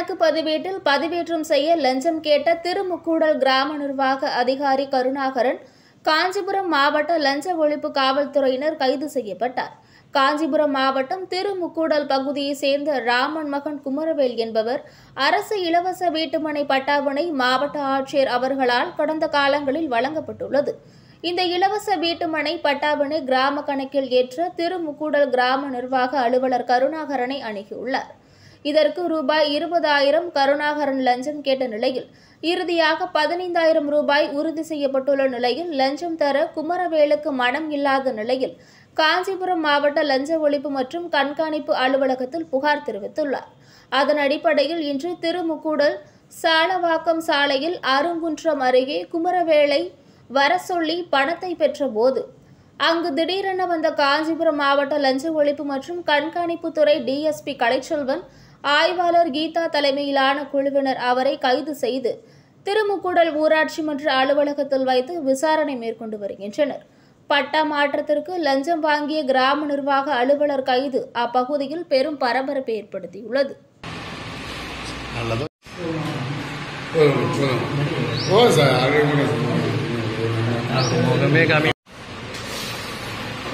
கணக்கு பதிவேட்டில் பதிவேற்றம் செய்ய லஞ்சம் கேட்ட திருமுக்கூடல் கிராம நிர்வாக அதிகாரி கருணாகரன் காஞ்சிபுரம் மாவட்ட லஞ்ச ஒழிப்பு காவல்துறையினர் கைது செய்யப்பட்டார் காஞ்சிபுரம் மாவட்டம் திருமுக்கூடல் பகுதியைச் சேர்ந்த ராமன் மகன் குமரவேல் என்பவர் அரசு இலவச வீட்டுமனை பட்டாவணை மாவட்ட ஆட்சியர் அவர்களால் கடந்த காலங்களில் வழங்கப்பட்டுள்ளது இந்த இலவச வீட்டுமனை பட்டாவணை கிராம கணக்கில் ஏற்ற திருமுக்கூடல் கிராம நிர்வாக அலுவலர் கருணாகரனை அணுகியுள்ளார் இதற்கு ரூபாய் இருபதாயிரம் கருணாகரன் லஞ்சம் கேட்ட நிலையில் இறுதியாக பதினைந்தாயிரம் ரூபாய் உறுதி செய்யப்பட்டுள்ள நிலையில் லஞ்சம் தர குமரவேலுக்கு மனம் இல்லாத நிலையில் காஞ்சிபுரம் மாவட்ட லஞ்ச ஒழிப்பு மற்றும் கண்காணிப்பு அலுவலகத்தில் புகார் தெரிவித்துள்ளார் அதன் அடிப்படையில் இன்று திருமுக்கூடல் சாலவாக்கம் சாலையில் அருங்குன்றம் அருகே குமரவேலை வர சொல்லி பணத்தை பெற்றபோது அங்கு திடீரென வந்த காஞ்சிபுரம் மாவட்ட லஞ்ச ஒழிப்பு மற்றும் கண்காணிப்புத்துறை டிஎஸ்பி கலைச்செல்வன் ஆய்வாளர் கீதா தலைமையிலான குழுவினர் அவரை கைது செய்து திருமுக்கூடல் ஊராட்சி மன்ற அலுவலகத்தில் வைத்து விசாரணை மேற்கொண்டு வருகின்றனர் பட்டா மாற்றத்திற்கு லஞ்சம் வாங்கிய கிராம நிர்வாக அலுவலர் கைது அப்பகுதியில் பெரும் பரபரப்பை ஏற்படுத்தியுள்ளது நல்லது போதும் போதும் போதும் சார் ஆரோக்கியமான முகமே காமி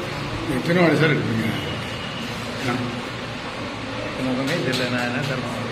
எத்தனை வாடி சார் இருப்பீங்க முகமே தெரியல நான் என்ன தரணும்